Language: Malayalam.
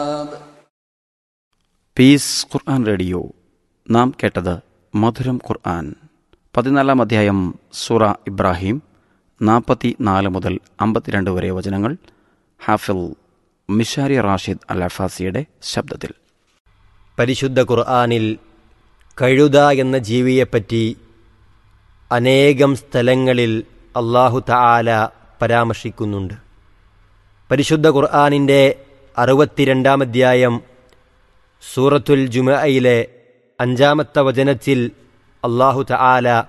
പീസ് ഖുർആൻ റേഡിയോ നാം കേട്ടത് മധുരം ഖുർആൻ പതിനാലാം അധ്യായം സൂറ ഇബ്രാഹിം നാൽപ്പത്തി നാല് മുതൽ അമ്പത്തിരണ്ട് വരെ വചനങ്ങൾ ഹാഫിൽ മിഷാരി റാഷിദ് അൽ അഫാസിയുടെ ശബ്ദത്തിൽ പരിശുദ്ധ ഖുർആാനിൽ കഴുത എന്ന ജീവിയെപ്പറ്റി അനേകം സ്ഥലങ്ങളിൽ അള്ളാഹു തആല പരാമർശിക്കുന്നുണ്ട് പരിശുദ്ധ ഖുർആാനിൻ്റെ അറുപത്തിരണ്ടാം അധ്യായം സൂറത്തുൽ ജുമയിലെ അഞ്ചാമത്തെ വചനത്തിൽ അള്ളാഹു തആല